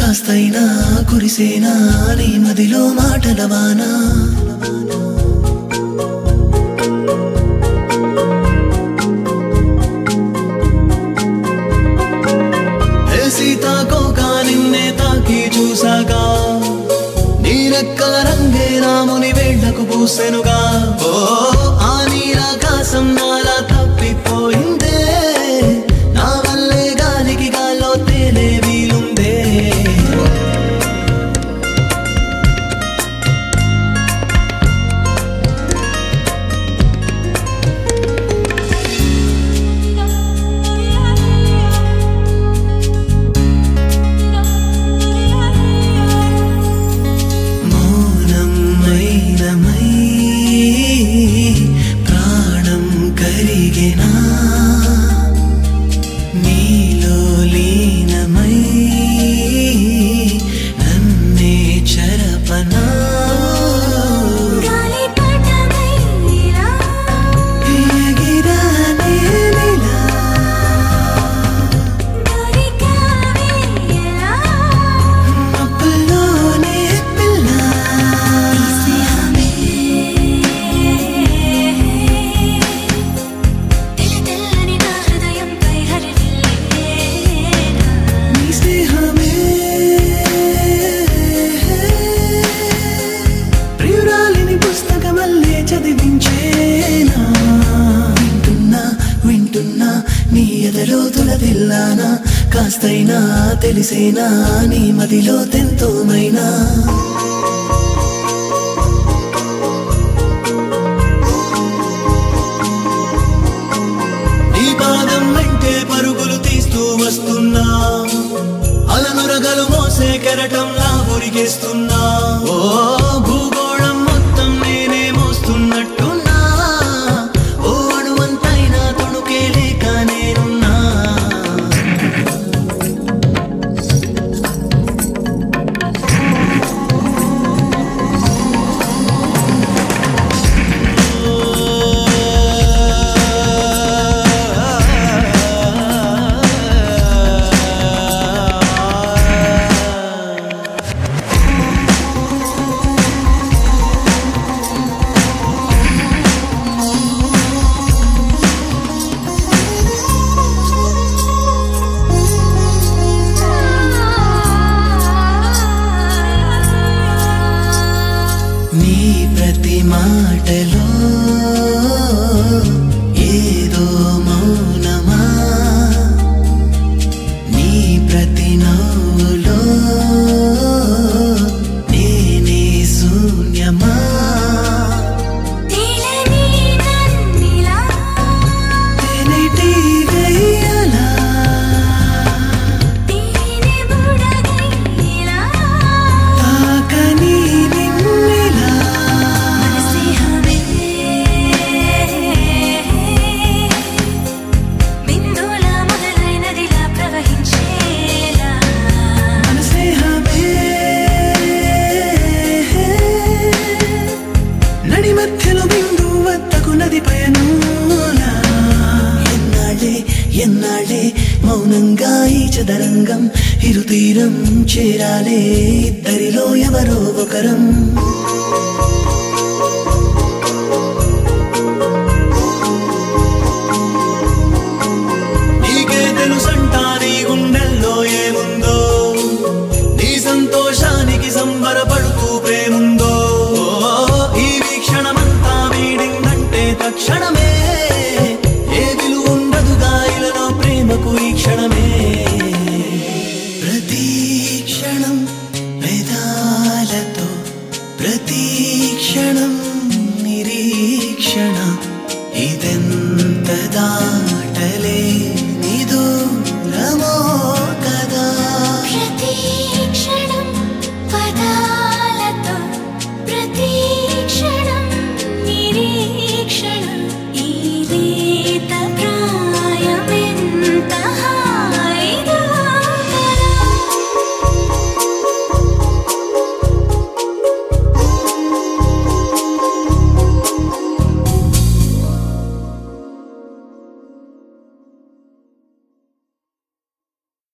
కాస్తైనా కురిసేనా నీ మదిలో మాటల వానా హే సీతాకోక నిన్నే తాకి చూసాగా నీ రెక్కల రంగే రాముని వేళ్లకు పూసెనుగా ఓ ఆ నీరాకాశం నాలా తప్పిపోయిందే నా వల్లే గాలికి గాల్లో తేలే వీలుందే మౌనం మైనమై ప్రాణం కరిగెనా నీలో లీనమై నన్నే చరపనా ఎగిరా నేనిలా మబ్బుల్లోనే పిల్ల నీ స్నేహమే ప్రియురాలిని పుస్తకమల్లే చదివించేనా వింటున్నా వింటున్నా నీ ఎదలో తులదిల్లానా కాస్తైనా తెలిసేనా నీ మదిలో తెంతోమైనా నీ పాదం వెంటే పరుగులు తీస్తూ వస్తున్నా అలనురగలు మోసే కెరటంలా ఉరిగేస్తున్నా ఓ భూగోళం మొత్తం నేనే మోస్తున్నట్టున్నా ఓ అణువంతైనా తొణుకే లేక నేనున్నా నీ ప్రతి మాటలో ఏదో మౌనమా నీ ప్రతి నవ్వులో నేనే శూన్యమా తేనెటి గయ్యలా తాకని నిన్నెలా మన స్నేహమే నడి మధ్యలో బిందు వద్దకు నది పయనూలా ఎన్నాళ్ళే ఎన్నాళ్ళే మౌనంగా ఈ చదరంగం ఇరుతీరం చేరాలే ఇద్దరిలో ఎవరో ఒకరం